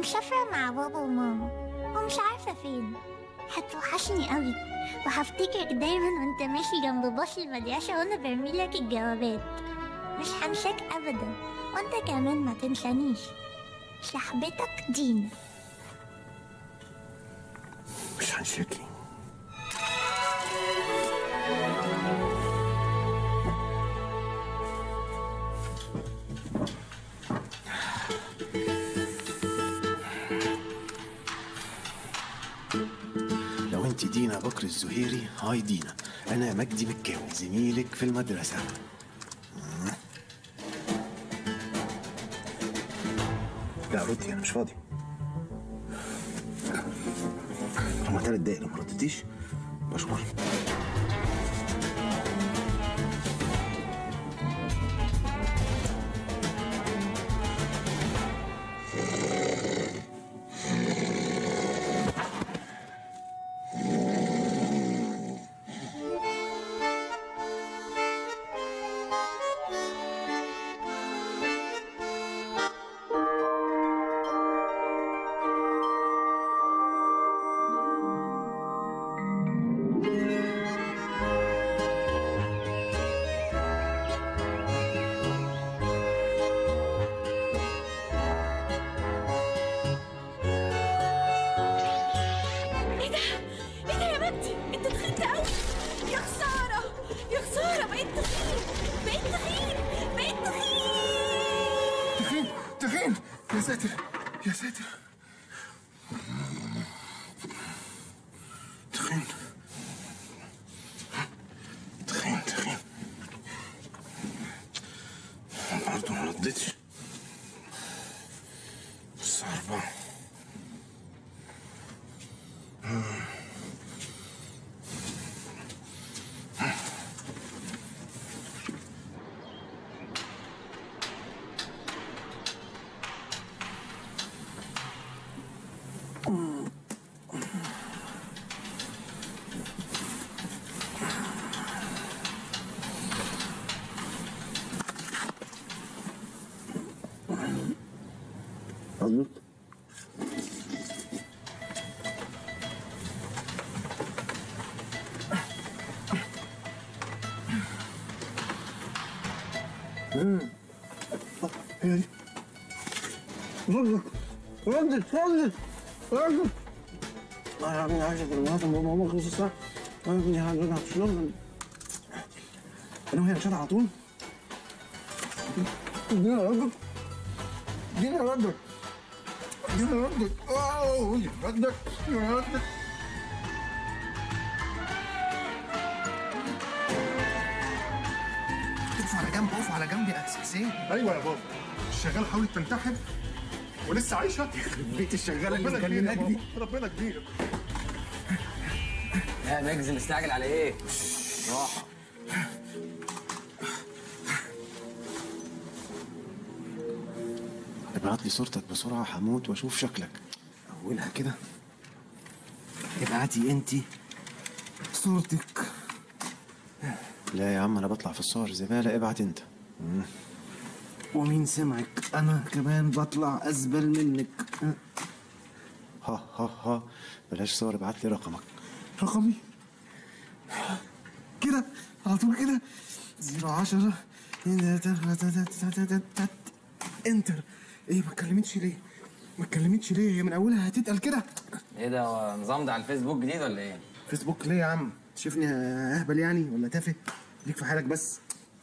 مسافرة مع بابا وماما ومش عارفة فين هتوحشني قوي وهفتكرك دايما وانت ماشي جنب باص المدرسة وانا برميلك الجوابات مش هنساك ابدا وانت كمان ما تنسانيش صاحبتك دينا مش هنشكي لو انت دينا بكر الزهيري هاي دينا انا مجدي مكاوي زميلك في المدرسه لا ردي انا مش فاضي هما تلات دقايق لو ما ردتيش مشغول ايه ده؟ ايه ده يا مجدي؟ انت تخنت قوي يا خسارة يا خسارة بقيت تخين بقيت تخين بقيت تخين تخين تخين يا ساتر يا ساتر تخين تخين تخين برضه ما ردتش الساعة أربعة مظبوط هي دي ردت ردت ردت ردت لا يا ابني عايشة في المناطق ماما خلص الساعة أنا ابني هرجع في الشغل أنا وهي مشيت على طول ادينا ردت ادينا ردت ادينا ردت أوه ردت ردت اقف على جنب اقف على جنب يا حسين ايوه يا بابا الشغاله حاولت تنتحر ولسه عايشه بيت الشغاله اللي ربنا كبير يا مكلمك دي بابا ربنا كبير يا مجزي مستعجل على ايه؟ راحة ابعت لي صورتك بسرعة هموت واشوف شكلك اولها كده ابعتي انت صورتك لا يا عم انا بطلع في الصور زبالة ابعت انت ومين سمعك انا كمان بطلع ازبل منك ها ها ها بلاش صور ابعت لي رقمك رقمي كده على طول كده زيرو عشرة انتر ايه ما اتكلمتش ليه ما اتكلمتش ليه هي من اولها هتتقل كده ايه ده هو نظام ده على الفيسبوك جديد ولا ايه؟ فيسبوك ليه يا عم شايفني اهبل يعني ولا تافه ليك في حالك بس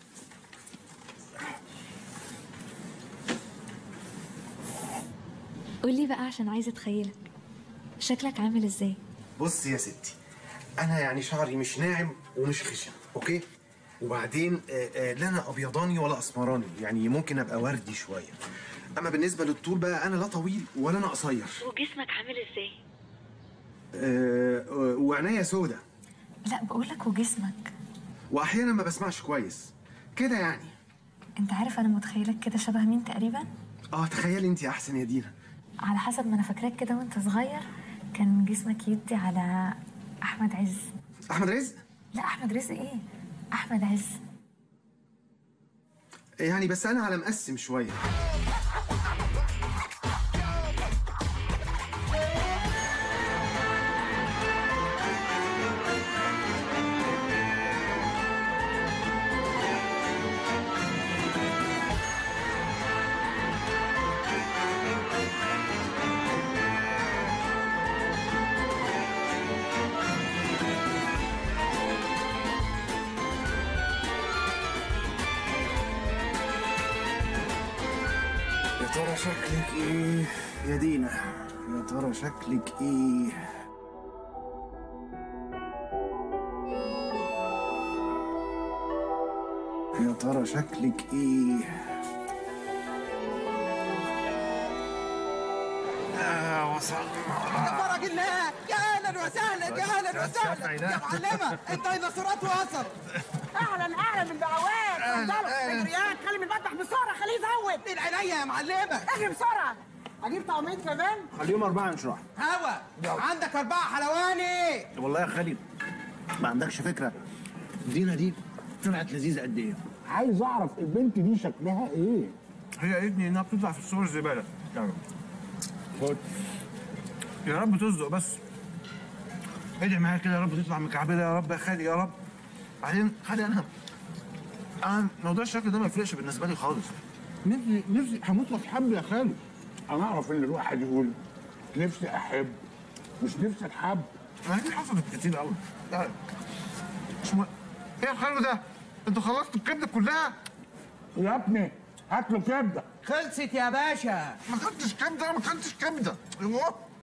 قولي بقى عشان عايزه اتخيلك شكلك عامل ازاي بص يا ستي انا يعني شعري مش ناعم ومش خشن اوكي وبعدين آه، آه، لا انا ابيضاني ولا اسمراني يعني ممكن ابقى وردي شويه اما بالنسبه للطول بقى انا لا طويل ولا انا قصير وجسمك عامل ازاي آه، آه، وعينيا سودا لا بقولك وجسمك واحيانا ما بسمعش كويس كده يعني انت عارف انا متخيلك كده شبه مين تقريبا اه تخيلي انت احسن يا دينا على حسب ما انا فاكراك كده وانت صغير كان جسمك يدي على احمد عز احمد رزق لا احمد رزق ايه احمد عز يعني بس انا على مقسم شويه شكلك ايه يا دينا يا ترى شكلك ايه يا ترى شكلك ايه آه وصلنا فرج الله يا اهلا وسهلا يا اهلا وسهلا يا معلمه الديناصورات وصل اهلا اهلا بالدعوات أهلاً، اتفضلوا أهلاً. اجريات خلي من المذبح بسرعه خليه يزود من عينيا يا معلمه اجري بسرعه اجيب طعميه كمان خليهم أربعة نشرح هوا عندك اربعه حلواني والله يا خالد ما عندكش فكرة دينا دي طلعت لذيذة قد إيه عايز أعرف البنت دي شكلها إيه هي ابني انها بتطلع في الصور زباله يعني خد يا رب تصدق بس ادعي معايا كده يا رب تطلع مكعبله يا رب يا خالي يا رب بعدين خالي انا انا موضوع الشكل ده ما يفرقش بالنسبه لي خالص نفسي نفسي هموت واتحب يا خالد انا اعرف ان الواحد يقول نفسي احب مش نفسي اتحب ما دي حصلت كتير قوي يعني مش م... ايه الحلو ده؟ انتوا خلصتوا الكبده كلها؟ يا ابني هات له كبده خلصت يا باشا ما كنتش كبده انا ما كنتش كبده ايوه